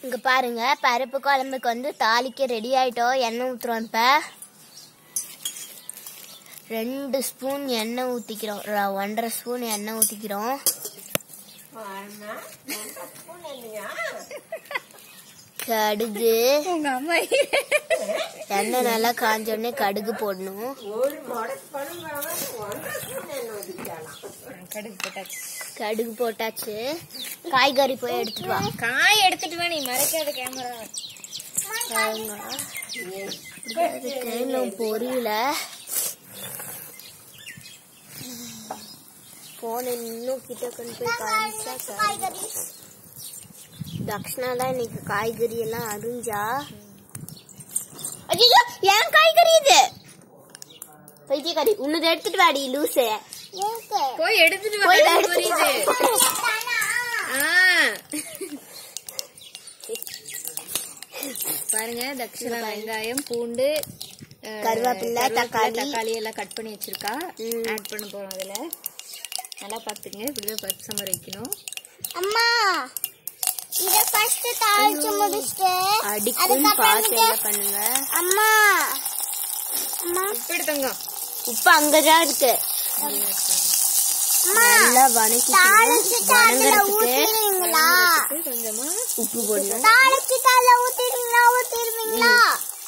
இங்க பாருங்க பருப்பு குழம்புக்கு வந்து தாளிக்க ரெடி ஆயிட்டோம் எண்ணெய் ஊத்துறோம் இப்ப ரெண்டு ஸ்பூன் எண்ணெய் ஊத்திக்கிறோம் ர- ஒன்றரை ஸ்பூன் எண்ணெய் ஊத்திக்கிறோம் கடுகு உங்க அம்மா எண்ணெய் நல்லா காஞ்ச உடனே கடுகு போடணும் கடுகு போட்டாச்சு கடுகு போட்டாச்சு காய்கறி போய் எடுத்துட்டு வா காய் எடுத்துட்டு வா நீ மறைக்காத கேமரா பாருங்க. அதுக்கு இன்னும் பொரியல போன இன்னும் கிட்ட கொண்டு போய் காமிச்சா காய்கறி தக்ஷனா தான் இன்னைக்கு காய்கறி எல்லாம் அரிஞ்சா ஐயோ ஏன் காய்கறி இது பைத்தியக்காரி உன்னது எடுத்துட்டு வாடி லூசு போய் எடுத்துட்டு வா போய் கடுகு எடுத்துட்டு பொரியுது ஆ. பாருங்க தட்சிணா வெங்காயம் பூண்டு அஹ், கருவேப்பிலை, கருவேப்பிலை, தக்காளி. தக்காளி எல்லாம் கட் பண்ணி வச்சிருக்கா ம். ஆட் பண்ண போறோம் அதுல நல்லா பாத்துங்க இப்படிதான் பருப்பு சாம்பார் வைக்கணும் அம்மா இத ஃபர்ஸ்ட் தாளிச்சு முடிச்சிட்டு அடிக்கும் பார்த்து என்ன பண்ணுங்க அம்மா அம்மா உப்பு எடுத்தங்க உப்பு அங்கதான் இருக்கு நல்லா வணக்கிக்கணும் வணங்குறதுக்கு கொஞ்சமா உப்பு போடணும் தாளிச்சு தால ஊத்திடுவீங்களா ஊத்திடுவீங்களா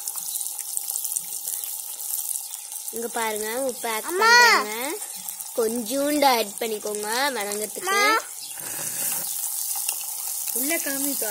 இங்க பாருங்க உப்பு ஆட் பண்றாங்க கொஞ்சூண்டு ஆட் பண்ணிக்கோங்க வணங்கறதுக்கு உள்ள காமிக்கா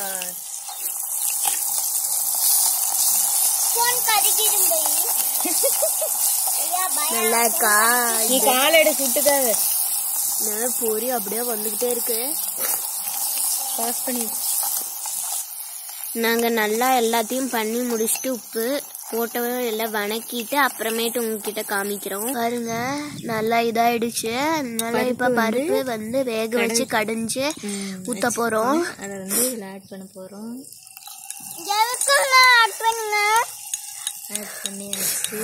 போன் கருகிடும் ஐயா பயம் நல்லா இருக்கா நீ காலை எடு சுட்டுக்காத நல்லா பொரி அப்படியே வந்துகிட்டே இருக்கு பாஸ் பண்ணி நாங்க நல்லா எல்லாத்தையும் பண்ணி முடிச்சுட்டு உப்பு போட்டவரும் எல்லாம் வணக்கிட்டு அப்புறமேட்டு உங்ககிட்ட காமிக்கிறோம் பாருங்க நல்லா இதாயிடுச்சு அதனால இப்ப பருப்பு வந்து வேக வச்சு கடைஞ்சு ஊத்த போறோம் அதை வந்து இதுல ஆட் பண்ண போறோம் எதுக்குங்க ஆட் பண்ணுங்க ஆட் பண்ணியாச்சு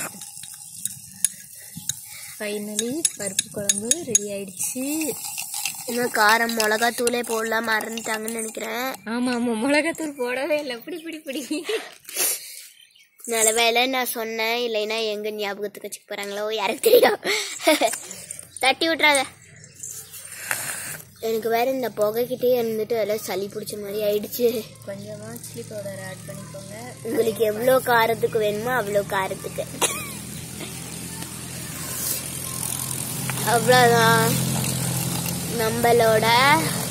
ஃபைனலி பருப்பு குழம்பு ரெடி ஆயிடுச்சு இன்னும் காரம் மிளகா தூளே போடலாம் மறந்துட்டாங்கன்னு நினைக்கிறேன் ஆமா ஆமா மிளகாத்தூள் போடவே இல்லை பிடி பிடி பிடி நல்ல வேலை நான் சொன்னேன் இல்லைன்னா எங்க ஞாபகத்துக்கு வச்சுக்க போறாங்களோ யாருக்கு தெரியும் தட்டி விட்றாத எனக்கு வேற இந்த புகைக்கிட்டே இருந்துட்டு எல்லாம் சளி பிடிச்ச மாதிரி ஆயிடுச்சு கொஞ்சமா சில்லி பவுடர் ஆட் பண்ணிக்கோங்க உங்களுக்கு எவ்வளோ காரத்துக்கு வேணுமோ அவ்வளோ காரத்துக்கு அவ்வளோதான் நம்மளோட